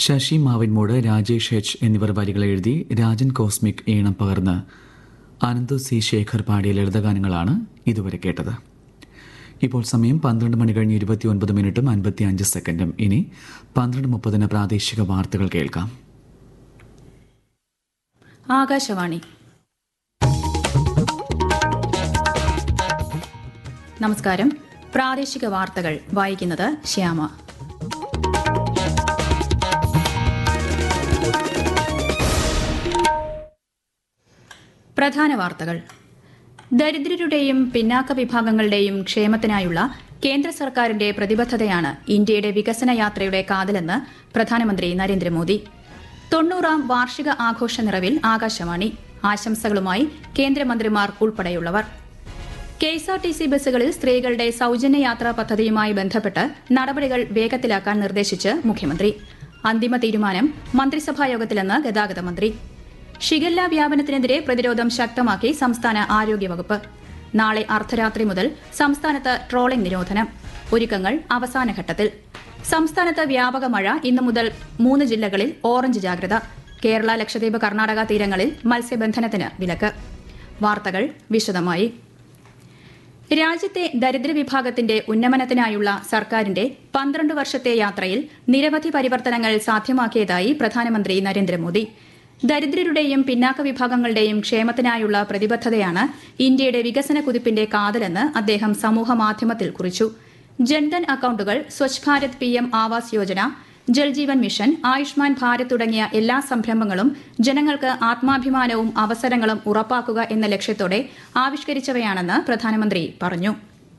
Sasi മാവിൻമൂട് Rajesh H എന്നിവർ വരികൾ എഴുതി രാജൻ കോസ്മിക് ഈണം പകർന്ന് അനന്തു സി ശേഖർ പാടിയ ലളിതഗാനങ്ങളാണ് ഇതുവരെ കേട്ടത് ഇപ്പോൾ സമയം പന്ത്രണ്ട് മണി കഴിഞ്ഞ് ഇരുപത്തി ഒൻപത് മിനിറ്റും അൻപത്തി അഞ്ച് സെക്കൻഡും ഇനി പന്ത്രണ്ട് മുപ്പതിന് പ്രാദേശിക വാർത്തകൾ കേൾക്കാം ആകാശവാണി നമസ്കാരം പ്രാദേശിക വാർത്തകൾ വായിക്കുന്നത് ശ്യാമ പ്രധാന വാർത്തകൾ ദരിദ്രരുടെയും പിന്നാക്ക വിഭാഗങ്ങളുടെയും ക്ഷേമത്തിനായുള്ള കേന്ദ്ര സർക്കാരിന്റെ പ്രതിബദ്ധതയാണ് ഇന്ത്യയുടെ വികസന യാത്രയുടെ കാതലെന്ന് പ്രധാനമന്ത്രി നരേന്ദ്രമോദി തൊണ്ണൂറാം വാർഷിക ആഘോഷ നിറവിൽ ആകാശവാണി ആശംസകളുമായി കേന്ദ്രമന്ത്രിമാർ ഉൾപ്പെടെയുള്ളവർ കെഎസ്ആർടിസി ബസ്സുകളിൽ സ്ത്രീകളുടെ സൌജന്യ യാത്രാ പദ്ധതിയുമായി ബന്ധപ്പെട്ട് നടപടികൾ വേഗത്തിലാക്കാൻ നിർദ്ദേശിച്ച് മുഖ്യമന്ത്രി അന്തിമ തീരുമാനം മന്ത്രിസഭാ യോഗത്തിലെന്ന് ഗതാഗത മന്ത്രി ഷിഗല്ല വ്യാപനത്തിനെതിരെ പ്രതിരോധം ശക്തമാക്കി സംസ്ഥാന ആരോഗ്യവകുപ്പ് നാളെ അർദ്ധരാത്രി മുതൽ സംസ്ഥാനത്ത് ട്രോളിംഗ് നിരോധനം ഒരുക്കങ്ങൾ അവസാനഘട്ടത്തിൽ സംസ്ഥാനത്ത് വ്യാപക മഴ ഇന്നു മുതൽ മൂന്ന് ജില്ലകളിൽ ഓറഞ്ച് ജാഗ്രത കേരള ലക്ഷദ്വീപ് കർണാടക തീരങ്ങളിൽ മത്സ്യബന്ധനത്തിന് വിലക്ക് വാർത്തകൾ വിശദമായി രാജ്യത്തെ ദരിദ്ര വിഭാഗത്തിന്റെ ഉന്നമനത്തിനായുള്ള സർക്കാരിന്റെ പന്ത്രണ്ട് വർഷത്തെ യാത്രയിൽ നിരവധി പരിവർത്തനങ്ങൾ സാധ്യമാക്കിയതായി പ്രധാനമന്ത്രി നരേന്ദ്രമോദി ദരിദ്രരുടെയും പിന്നാക്ക വിഭാഗങ്ങളുടെയും ക്ഷേമത്തിനായുള്ള പ്രതിബദ്ധതയാണ് ഇന്ത്യയുടെ വികസന കുതിപ്പിന്റെ കാതലെന്ന് അദ്ദേഹം സമൂഹമാധ്യമത്തിൽ കുറിച്ചു ജൻധൻ അക്കൌണ്ടുകൾ Swachh Bharat P M Awas Yojana Jal Jeevan mission Ayushman Bharat തുടങ്ങിയ എല്ലാ സംരംഭങ്ങളും ജനങ്ങൾക്ക് ആത്മാഭിമാനവും അവസരങ്ങളും ഉറപ്പാക്കുക എന്ന ലക്ഷ്യത്തോടെ ആവിഷ്കരിച്ചവയാണെന്ന് പ്രധാനമന്ത്രി പറഞ്ഞു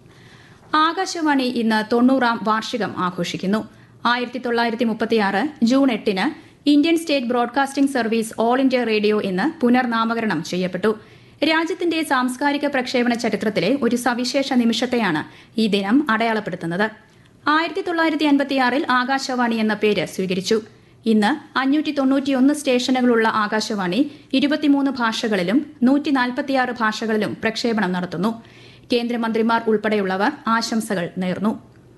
ആകാശവാണി ഇന്ന് തൊണ്ണൂറാം വാർഷികം ആഘോഷിക്കുന്നു ആയിരത്തി തൊള്ളായിരത്തി മുപ്പത്തിയാറ് ജൂൺ എട്ടിന് Indian state broadcasting service all India radio എന്ന് പുനർനാമകരണം ചെയ്യപ്പെട്ടു രാജ്യത്തിന്റെ സാംസ്കാരിക പ്രക്ഷേപണ ചരിത്രത്തിലെ ഒരു സവിശേഷ നിമിഷത്തെയാണ് ഈ ദിനം അടയാളപ്പെടുത്തുന്നത് ആയിരത്തി തൊള്ളായിരത്തി അൻപത്തിയാറിൽ ആകാശവാണി എന്ന പേര് സ്വീകരിച്ചു ഇന്ന് അഞ്ഞൂറ്റി തൊണ്ണൂറ്റിയൊന്ന് സ്റ്റേഷനുകളുള്ള ആകാശവാണി ഇരുപത്തിമൂന്ന് ഭാഷകളിലും നൂറ്റി നാൽപ്പത്തിയാറ് ഭാഷകളിലും പ്രക്ഷേപണം നടത്തുന്നു കേന്ദ്രമന്ത്രിമാർ ഉൾപ്പെടെയുള്ളവർ ആശംസകൾ നേർന്നു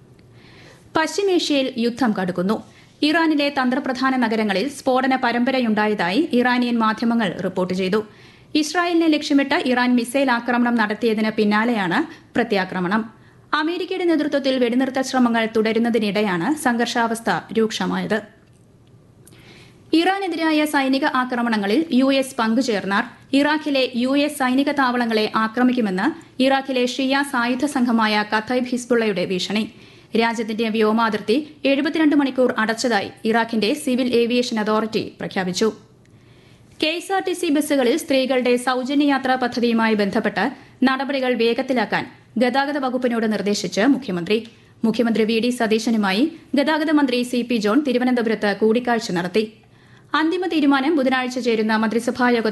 പശ്ചിമേഷ്യയിൽ യുദ്ധം കടുക്കുന്നു ഇറാനിലെ തന്ത്രപ്രധാന നഗരങ്ങളിൽ സ്ഫോടന പരമ്പരയുണ്ടായതായി ഇറാനിയൻ മാധ്യമങ്ങൾ റിപ്പോർട്ട് ചെയ്തു ഇസ്രായേലിനെ ലക്ഷ്യമിട്ട് ഇറാൻ മിസൈൽ ആക്രമണം നടത്തിയതിന് പിന്നാലെയാണ് പ്രത്യാക്രമണം അമേരിക്കയുടെ നേതൃത്വത്തിൽ വെടിനിർത്തൽ ശ്രമങ്ങൾ തുടരുന്നതിനിടെയാണ് സംഘർഷാവസ്ഥ രൂക്ഷമായത് ഇറാനെതിരായ സൈനിക ആക്രമണങ്ങളിൽ യു എസ് പങ്കുചേർന്നാൽ ഇറാഖിലെ യു എസ് സൈനിക താവളങ്ങളെ ആക്രമിക്കുമെന്ന് ഇറാഖിലെ ഷിയ സായുധ സംഘമായ കഥൈബ് ഹിസ്ബുള്ളയുടെ ഭീഷണി രാജ്യത്തിന്റെ വ്യോമാതിർത്തി എഴുപത്തിരണ്ട് മണിക്കൂർ അടച്ചതായി ഇറാഖിന്റെ സിവിൽ ഏവിയേഷൻ അതോറിറ്റി പ്രഖ്യാപിച്ചു കെഎസ്ആർടിസി ബസ്സുകളിൽ സ്ത്രീകളുടെ സൌജന്യ യാത്രാ പദ്ധതിയുമായി ബന്ധപ്പെട്ട് നടപടികൾ വേഗത്തിലാക്കാൻ ഗതാഗത വകുപ്പിനോട് നിർദ്ദേശിച്ച് മുഖ്യമന്ത്രി മുഖ്യമന്ത്രി വി ഡി സതീശനുമായി ഗതാഗത മന്ത്രി സി പി ജോൺ തിരുവനന്തപുരത്ത് കൂടിക്കാഴ്ച നടത്തി അന്തിമ തീരുമാനം ബുധനാഴ്ച ചേരുന്ന മന്ത്രിസഭാ യോഗത്തിൽ